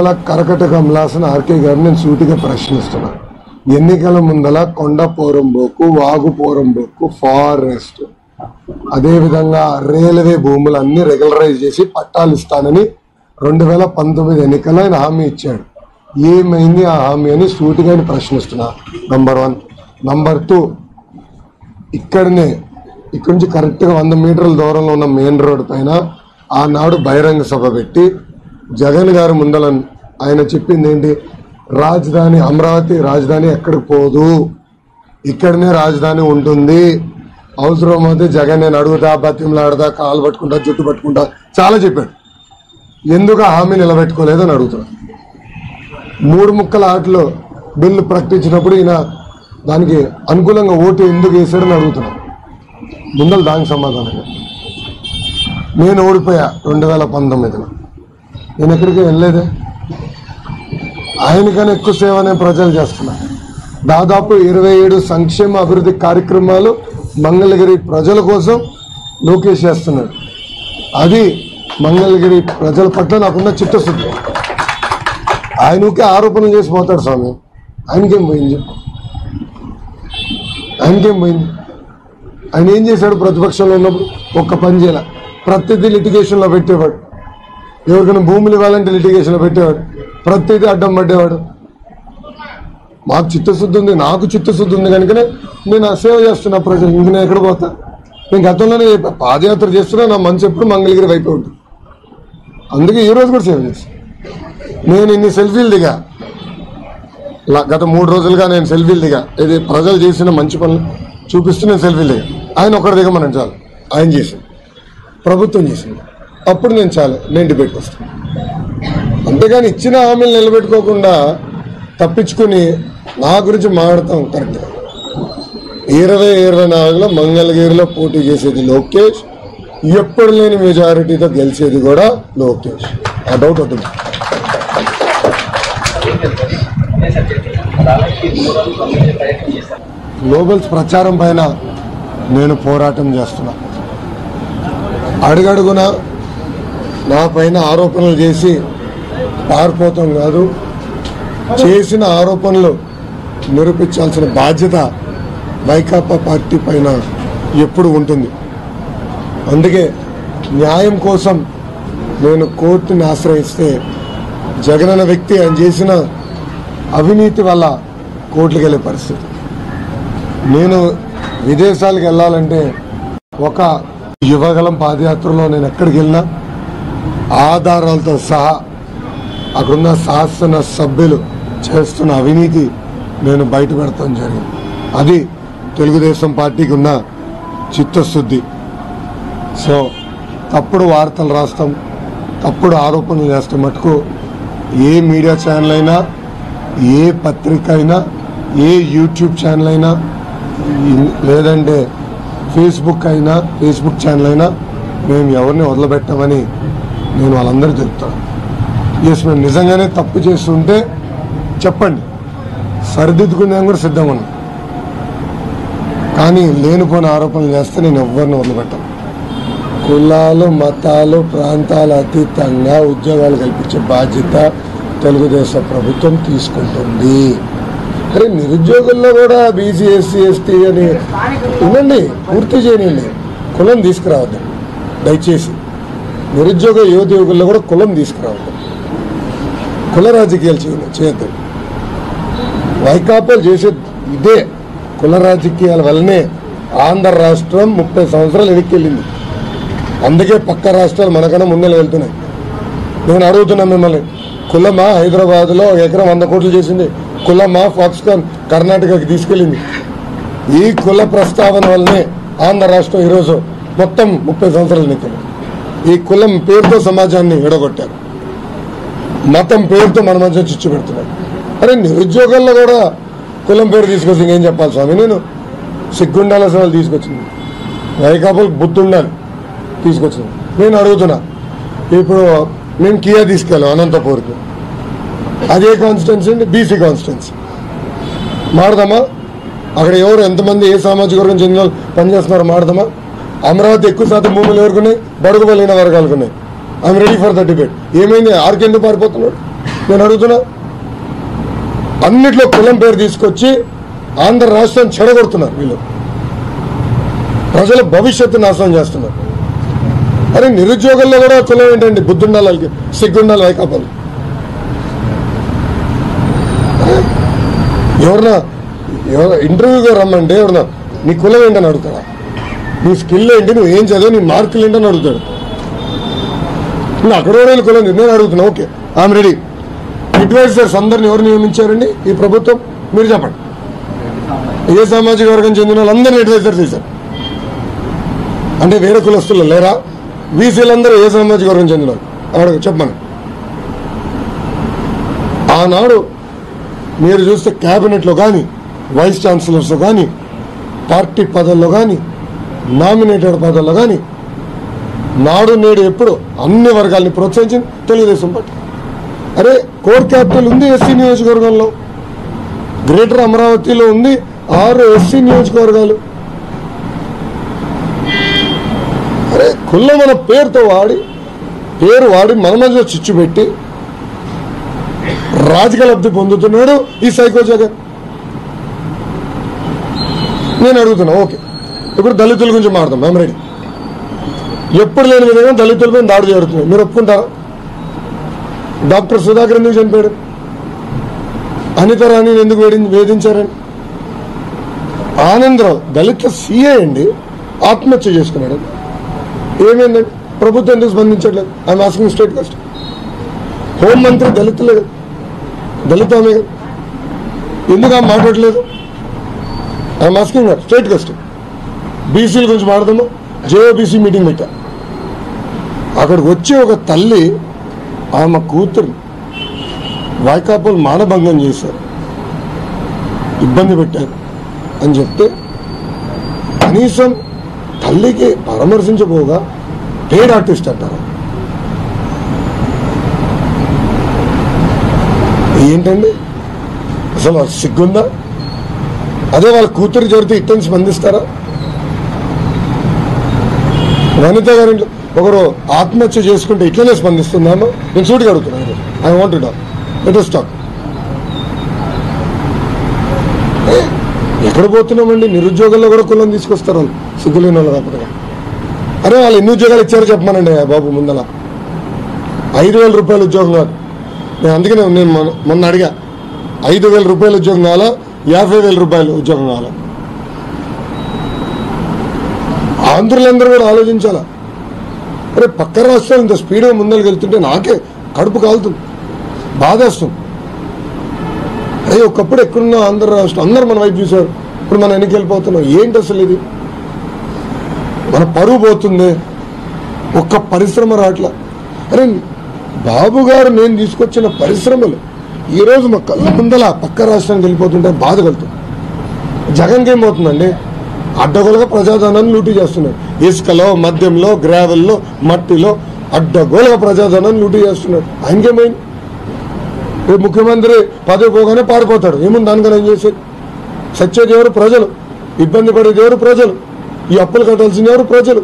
ముందల కరకట కమలాసన ఆర్కే గారిని నేను సూటిగా ప్రశ్నిస్తున్నా ఎన్నికల ముందల కొండ పోరంబోకు వాగు పోరంబోకు ఫారెస్ట్ అదేవిధంగా రైల్వే భూములన్నీ రెగ్యులరైజ్ చేసి పట్టాలు ఇస్తానని రెండు వేల పంతొమ్మిది ఎన్నికల్లో ఆయన హామీ ఇచ్చాడు ఏమైంది ఆ హామీ అని సూటిగా ఆయన ప్రశ్నిస్తున్నా నంబర్ వన్ నంబర్ టూ ఇక్కడనే ఇక్కడ నుంచి కరెక్ట్గా వంద మీటర్ల దూరంలో ఉన్న మెయిన్ రోడ్ పైన ఆనాడు బహిరంగ సభ పెట్టి జగన్ గారి ముందల ఆయన చెప్పింది ఏంటి రాజధాని అమరావతి రాజధాని ఎక్కడికి పోదు ఇక్కడనే రాజధాని ఉంటుంది అవసరం అయితే జగన్ నేను అడుగుతా బతిమలాడతా కాలు పట్టుకుంటా జుట్టు పట్టుకుంటా చాలా చెప్పాడు ఎందుకు ఆ హామీ నిలబెట్టుకోలేదని అడుగుతున్నా మూడు ముక్కల ఆటలో బిల్లు ప్రకటించినప్పుడు ఈయన దానికి అనుకూలంగా ఓటు ఎందుకు వేసాడని అడుగుతున్నా ముందలు దానికి సమాధానంగా నేను ఓడిపోయా రెండు వేల పంతొమ్మిదిలో నేను ఎక్కడికి వెళ్ళలేదే ఆయనకన్నా ఎక్కువ సేవనే ప్రజలు చేస్తున్నా దాదాపు ఇరవై ఏడు సంక్షేమ అభివృద్ధి కార్యక్రమాలు మంగళగిరి ప్రజల కోసం లోకేష్ చేస్తున్నాడు అది మంగళగిరి ప్రజల పట్ల నాకున్న చిత్తశుద్ధి ఆయన ఊకే ఆరోపణలు చేసి పోతాడు స్వామి ఆయనకేం పోయింది ఆయనకేం పోయింది ఆయన ఏం చేశాడు ప్రతిపక్షంలో ఉన్నప్పుడు ఒక్క పని చేయాల ప్రతిదీ లిటిగేషన్లో పెట్టేవాడు ఎవరికైనా భూములు ఇవ్వాలంటే లిటిగేషన్లో పెట్టేవాడు ప్రతిదీ అడ్డం పడ్డేవాడు మాకు చిత్తశుద్ధి ఉంది నాకు చిత్తశుద్ధి ఉంది కనుకనే నేను ఆ సేవ చేస్తున్నా ప్రజలు ఇంక నేను ఎక్కడ పోతా నేను గతంలోనే చెప్పా, పాదయాత్ర చేస్తున్నా నా మనసు ఎప్పుడు మంగళగిరి వైపు ఉంటుంది అందుకే ఈ రోజు కూడా సేవ చేస్తాను నేను ఇన్ని సెల్ఫీలు దిగా లా- గత మూడు రోజులుగా నేను సెల్ఫీలు దిగా ఇది ప్రజలు చేసిన మంచి పనులు చూపిస్తూ నేను సెల్ఫీలు దిగా ఆయన ఒకటి దిగమని చాలు ఆయన చేసింది ప్రభుత్వం చేసింది అప్పుడు నేను చాలు నేను డిబేట్కి వస్తాను అంతేగాని ఇచ్చిన హామీలు నిలబెట్టుకోకుండా తప్పించుకుని నా గురించి మాట్లాడతాం కరెక్ట్ ఇరవై ఇరవై నాలుగులో మంగళగిరిలో పోటీ చేసేది లోకేష్ ఎప్పుడు లేని మెజారిటీతో గెలిచేది కూడా లోకేష్ ఆ డౌట్ వద్దు గ్లోబల్స్ ప్రచారం పైన నేను పోరాటం చేస్తున్నా అడుగడుగున నా పైన ఆరోపణలు చేసి పారిపోతాం కాదు చేసిన ఆరోపణలు నిరూపించాల్సిన బాధ్యత వైకాపా పార్టీ పైన ఎప్పుడు ఉంటుంది అందుకే న్యాయం కోసం నేను కోర్టుని ఆశ్రయిస్తే జగనన్న వ్యక్తి ఆయన చేసిన అవినీతి వల్ల కోర్టుకు వెళ్ళే పరిస్థితి నేను విదేశాలకు వెళ్ళాలంటే ఒక యువగలం పాదయాత్రలో నేను ఎక్కడికి వెళ్ళినా ఆధారాలతో సహా అక్కడున్న శాసన సభ్యులు చేస్తున్న అవినీతి నేను బయట పెడతాం జరిగింది అది తెలుగుదేశం పార్టీకి ఉన్న చిత్తశుద్ధి సో తప్పుడు వార్తలు రాస్తాం తప్పుడు ఆరోపణలు చేస్తాం మటుకు ఏ మీడియా ఛానల్ అయినా ఏ పత్రిక అయినా ఏ యూట్యూబ్ ఛానల్ అయినా ఈ- లేదంటే ఫేస్బుక్ అయినా ఫేస్బుక్ ఛానల్ అయినా మేము ఎవరిని వదిలిపెట్టామని నేను వాళ్ళందరూ చెప్తాను ఎస్ మేము నిజంగానే తప్పు చేస్తుంటే చెప్పండి సరిదిద్దుకునే కూడా సిద్ధంగా ఉన్నాం కానీ లేనిపోయిన ఆరోపణలు చేస్తే నేను ఎవరిని వదిలిపెట్టాను కులాలు మతాలు ప్రాంతాల అతీతంగా ఉద్యోగాలు కల్పించే బాధ్యత తెలుగుదేశం ప్రభుత్వం తీసుకుంటుంది అరే నిరుద్యోగుల్లో కూడా బీసీ ఎస్సీ ఎస్టీ అని వినండి పూర్తి చేయనండి కులం తీసుకురావద్దు దయచేసి నిరుద్యోగ యువతయుగుల్లో కూడా కులం తీసుకురావద్దు కుల రాజకీయాలు చేయ చేయొద్దు వైకాపాలు చేసే ఇదే కుల రాజకీయాల వల్లనే ఆంధ్ర రాష్ట్రం ముప్పై సంవత్సరాలు వెనక్కి వెళ్ళింది అందుకే పక్క రాష్ట్రాలు మనకన్నా ముందర వెళ్తున్నాయి నేను అడుగుతున్నా మిమ్మల్ని కులమా హైదరాబాద్లో ఒక ఎకరం వంద కోట్లు చేసింది కులమా ఫాక్స్కాన్ కర్ణాటకకి తీసుకెళ్ళింది ఈ కుల ప్రస్తావన వల్లనే ఆంధ్ర రాష్ట్రం ఈరోజు మొత్తం ముప్పై సంవత్సరాలు నెక్కింది ఈ కులం పేరుతో సమాజాన్ని విడగొట్టారు మతం పేరుతో మన మధ్య చిచ్చు పెడుతున్నారు అరే నిరుద్యోగాల్లో కూడా కులం పేరు తీసుకొచ్చి ఇంకేం చెప్పాలి స్వామి నేను సిగ్గుండాల సవాలు తీసుకొచ్చింది వైకాపాలకు బుద్ధి ఉండాలి తీసుకొచ్చింది నేను అడుగుతున్నా ఇప్పుడు మేము కియా తీసుకెళ్ళాం అనంతపూర్కి అదే కాన్స్టిట్యున్సీ అండి బీసీ కాన్స్టిట్యున్సీ మాడదామా అక్కడ ఎవరు ఎంతమంది ఏ సామాజిక వర్గం చెందిన వాళ్ళు పనిచేస్తున్నారో మాడదామా అమరావతి ఎక్కువ శాతం భూములు ఎవరుకున్నాయి బడుగు బలైన వర్గాలకు ఉన్నాయి I'm ready for the debate ఏమైంది ఆర్కెందుకు పారిపోతున్నాడు నేను అడుగుతున్నా అన్నిట్లో కులం పేరు తీసుకొచ్చి ఆంధ్ర రాష్ట్రాన్ని చెడగొడుతున్నారు వీళ్ళు ప్రజల భవిష్యత్తు నాశనం చేస్తున్నారు అరే నిరుద్యోగుల్లో కూడా కులం ఏంటండి బుద్ధుండాలి వాళ్ళకి సిగ్గుండాలి వైకాపాలు ఎవరన్నా ఎవరు ఇంటర్వ్యూగా రమ్మంటే ఎవరన్నా నీ కులం ఏంటని అడుగుతాడా నీ స్కిల్ ఏంటి నువ్వు ఏం చదివా నీ మార్కులు ఏంటని అడుగుతాడు నువ్వు అక్కడ కూడా కులం ఉంది. నేను అడుగుతున్నా ఓకే ఐఎమ్ రెడీ అడ్వైజర్స్ అందరిని ఎవరు నియమించారండి ఈ ప్రభుత్వం మీరు చెప్పండి ఏ సామాజిక వర్గం చెందిన వాళ్ళందరినీ అడ్వైజర్ చేశారు అంటే వేరే కులస్తులు లేరా వీసీలందరూ ఏ సామాజిక వర్గం చెందిన వాళ్ళు అక్కడ చెప్పమని ఆనాడు మీరు చూస్తే క్యాబినెట్లో కానీ వైస్ ఛాన్సలర్స్ కానీ పార్టీ పదవుల్లో కానీ నామినేటెడ్ పదవుల్లో కానీ నాడు నేడు ఎప్పుడు అన్ని వర్గాల్ని ప్రోత్సహించింది తెలుగుదేశం పార్టీ అరే కోర్ క్యాపిటల్ ఉంది ఎస్సీ నియోజకవర్గంలో గ్రేటర్ అమరావతిలో ఉంది ఆరు ఎస్సీ నియోజకవర్గాలు అరే కుల్ల మన పేరుతో వాడి పేరు వాడి మన మధ్య చిచ్చు పెట్టి రాజకీయ లబ్ధి పొందుతున్నాడు ఈ సైకో జగన్ నేను అడుగుతున్నా ఓకే ఇప్పుడు దళితుల గురించి మాట్లాడదాం మేము రెడీ ఎప్పుడు లేని విధంగా దళితులపై దాడి జరుగుతుంది మీరు ఒప్పుకుంటారా డాక్టర్ సుధాకర్ ఎందుకు చనిపోయాడు అనిత రాణిని ఎందుకు వేడి వేధించారని ఆనందరావు దళిత సీఏ అండి ఆత్మహత్య చేసుకున్నాడు ఏమైందండి ప్రభుత్వం ఎందుకు స్పందించట్లేదు ఐఎమ్ ఆస్కింగ్ స్టేట్ కస్ట్ హోంమంత్రి దళితులే కదా. దళిత ఆమె కదా. ఎందుకు ఆమె మాట్లాడలేదు ఐఎమ్ ఆస్కింగ్ స్టేట్ కస్ట్ బీసీల గురించి మాట్లాడదాము జేఓబీసీ మీటింగ్ పెట్టా అక్కడికి వచ్చి ఒక తల్లి ఆమె కూతురు వైకాపాలు మానభంగం చేశారు ఇబ్బంది పెట్టారు అని చెప్తే కనీసం తల్లికి పరామర్శించబోగా పేడ్ ఆర్టిస్ట్ అంటారు ఏంటండి అసలు వాళ్ళకి సిగ్గుందా అదే వాళ్ళ కూతురు జరిగితే ఇట్టని స్పందిస్తారా వనిత గారి ఒకరు ఆత్మహత్య చేసుకుంటే ఇట్లనే స్పందిస్తుందామా నేను సూటిగా అడుగుతున్నాను ఐ వాంట్ డాక్ లెట్ స్టాక్ ఎక్కడ పోతున్నామండి నిరుద్యోగుల్లో కూడా కులం తీసుకొస్తారు వాళ్ళు సిగ్గులేని వాళ్ళు కాకపోతే అరే వాళ్ళు ఎన్ని ఉద్యోగాలు ఇచ్చారో చెప్పమనండి ఆ బాబు ముందల ఐదు వేల రూపాయల ఉద్యోగం కాదు నేను అందుకే నేను- నేను మొన్న- మొన్న అడిగా ఐదు వేల రూపాయల ఉద్యోగం కావాలా యాభై వేల రూపాయలు ఉద్యోగం కావాలా ఆంధ్రులందరూ కూడా ఆలోచించాలా అరే పక్క రాష్ట్రాలు ఇంత స్పీడ్గా ముందరికి వెళ్తుంటే నాకే కడుపు కాలుతుంది బాధేస్తుంది అరే ఒకప్పుడు ఎక్కడున్న ఆంధ్ర రాష్ట్రం అందరు మన వైపు చూశారు ఇప్పుడు మనం ఎన్నికి వెళ్ళిపోతున్నాం ఏంటి అసలు ఇది మన పరువు పోతుంది ఒక్క పరిశ్రమ రాట్లా అరే బాబు గారు నేను తీసుకొచ్చిన పరిశ్రమలు ఈరోజు మా కళ్ళ ముందల పక్క రాష్ట్రానికి వెళ్ళిపోతుంటే బాధ కలుగుతుంది జగన్కి ఏమవుతుందండి అడ్డగోలుగా ప్రజాధనాన్ని లూటీ చేస్తున్నారు ఇసుకలో మద్యంలో గ్రావెల్లో మట్టిలో అడ్డగోలుగా ప్రజాధనాన్ని లూటీ చేస్తున్నారు ఆయనకేమైంది రేపు ముఖ్యమంత్రి పదవి పోగానే పారిపోతాడు ఏముంది దానికని ఏం చేసేది సచ్చేది ఎవరు ప్రజలు ఇబ్బంది పడేది ఎవరు ప్రజలు ఈ అప్పులు కట్టాల్సింది ఎవరు ప్రజలు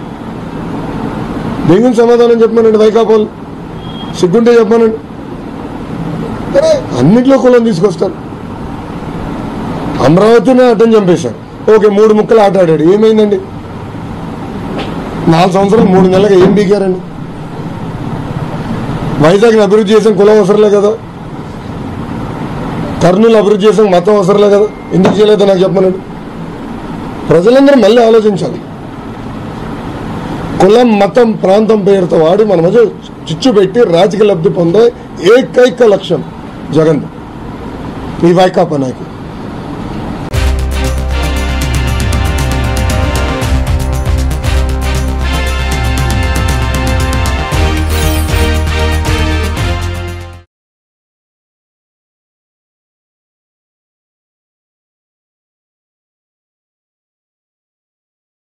దీని సమాధానం చెప్పమనండి వైకాపాలు సిగ్గుంటే చెప్పమనండి అరే అన్నింటిలో కులం తీసుకొస్తారు అమరావతిని అడ్డం చంపేశారు ఓకే మూడు ముక్కలు ఆట ఆడాడు ఏమైందండి నాలుగు సంవత్సరాలు మూడు నెలలుగా ఏం బీకారండి వైజాగ్ని అభివృద్ధి చేసాం కులం అవసరంలే కదా కర్నూలు అభివృద్ధి చేసాం మతం అవసరంలే కదా ఎందుకు చేయలేదో నాకు చెప్పమనండి ప్రజలందరూ మళ్ళీ ఆలోచించాలి కులం మతం ప్రాంతం పేరుతో వాడి మన మధ్య చిచ్చు పెట్టి రాజకీయ లబ్ధి పొందే ఏకైక లక్ష్యం జగన్ ఈ వైకాపా నాయకుడు